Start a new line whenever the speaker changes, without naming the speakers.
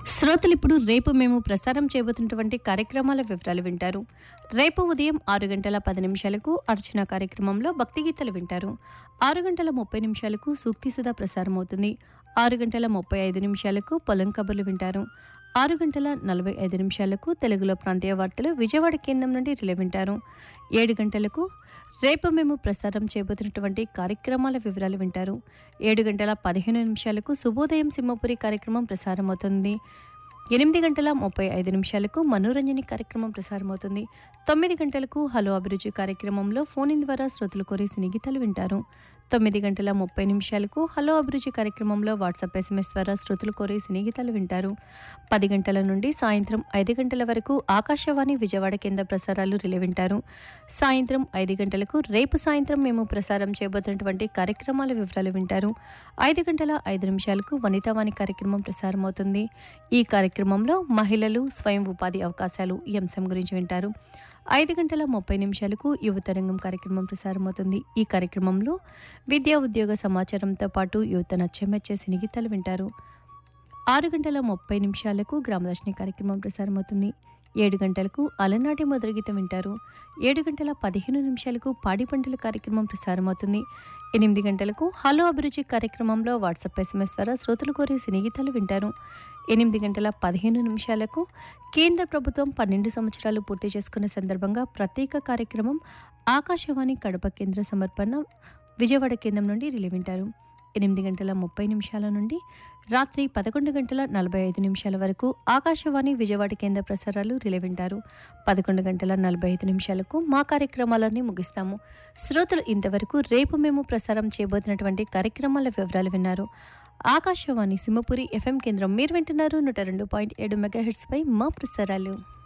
శ్రోతలు ఇప్పుడు రేపు మేము ప్రసారం చేయబోతున్నటువంటి కార్యక్రమాల వివరాలు వింటారు రేపు ఉదయం ఆరు గంటల పది నిమిషాలకు అర్చన కార్యక్రమంలో భక్తి గీతలు వింటారు ఆరు గంటల ముప్పై నిమిషాలకు సూక్తి సుధా ప్రసారం అవుతుంది ఆరు గంటల ముప్పై ఐదు నిమిషాలకు పొలం కబుర్లు వింటారు ఆరు గంటల నలభై ఐదు నిమిషాలకు తెలుగులో ప్రాంతీయ వార్తలు విజయవాడ కేంద్రం నుండి రిలే వింటారు ఏడు గంటలకు రేపు మేము ప్రసారం చేయబోతున్నటువంటి కార్యక్రమాల వివరాలు వింటారు ఏడు గంటల పదిహేను నిమిషాలకు శుభోదయం సింహపురి కార్యక్రమం ప్రసారం అవుతుంది ఎనిమిది గంటల ముప్పై ఐదు నిమిషాలకు మనోరంజని కార్యక్రమం ప్రసారమవుతుంది తొమ్మిది గంటలకు హలో అభిరుచి కార్యక్రమంలో ఫోన్ ఇన్ ద్వారా శ్రోతలు కోరి సినిగీతాలు వింటారు తొమ్మిది గంటల ముప్పై నిమిషాలకు హలో అభిరుచి కార్యక్రమంలో వాట్సాప్ ఎస్ఎంఎస్ ద్వారా శ్రోతలు కోరి సినిగీతాలు వింటారు పది గంటల నుండి సాయంత్రం ఐదు గంటల వరకు ఆకాశవాణి విజయవాడ కేంద్ర ప్రసారాలు రిలే వింటారు సాయంత్రం ఐదు గంటలకు రేపు సాయంత్రం మేము ప్రసారం చేయబోతున్నటువంటి కార్యక్రమాల వివరాలు వింటారు ఐదు గంటల ఐదు నిమిషాలకు వనితావాణి కార్యక్రమం ప్రసారమవుతుంది ఈ కార్యక్రమంలో మహిళలు స్వయం ఉపాధి అవకాశాలు ఈ అంశం గురించి వింటారు ఐదు గంటల ముప్పై నిమిషాలకు యువతరంగం కార్యక్రమం ప్రసారమవుతుంది ఈ కార్యక్రమంలో విద్యా ఉద్యోగ సమాచారంతో పాటు యువత నచ్చమెచ్చే సినిగీతాలు వింటారు ఆరు గంటల ముప్పై నిమిషాలకు గ్రామదర్శిని కార్యక్రమం ప్రసారమవుతుంది ఏడు గంటలకు అలనాటి మొదలుగీతం వింటారు ఏడు గంటల పదిహేను నిమిషాలకు పాడి పంటల కార్యక్రమం ప్రసారమవుతుంది ఎనిమిది గంటలకు హలో అభిరుచి కార్యక్రమంలో వాట్సాప్ ఎస్ఎంఎస్ ద్వారా శ్రోతలు కోరి సినిగీతాలు వింటారు ఎనిమిది గంటల పదిహేను నిమిషాలకు కేంద్ర ప్రభుత్వం పన్నెండు సంవత్సరాలు పూర్తి చేసుకున్న సందర్భంగా ప్రత్యేక కార్యక్రమం ఆకాశవాణి కడప కేంద్ర సమర్పణ విజయవాడ కేంద్రం నుండి రిలే వింటారు ఎనిమిది గంటల ముప్పై నిమిషాల నుండి రాత్రి పదకొండు గంటల నలభై ఐదు నిమిషాల వరకు ఆకాశవాణి విజయవాడ కేంద్ర ప్రసారాలు రిలే వింటారు పదకొండు గంటల నలభై ఐదు నిమిషాలకు మా కార్యక్రమాలన్నీ ముగిస్తాము శ్రోతలు ఇంతవరకు రేపు మేము ప్రసారం చేయబోతున్నటువంటి కార్యక్రమాల వివరాలు విన్నారు ఆకాశవాణి సింహపురి ఎఫ్ఎం కేంద్రం మీరు వింటున్నారు నూట రెండు పాయింట్ ఏడు మెగాహెడ్స్ పై మా ప్రసారాలు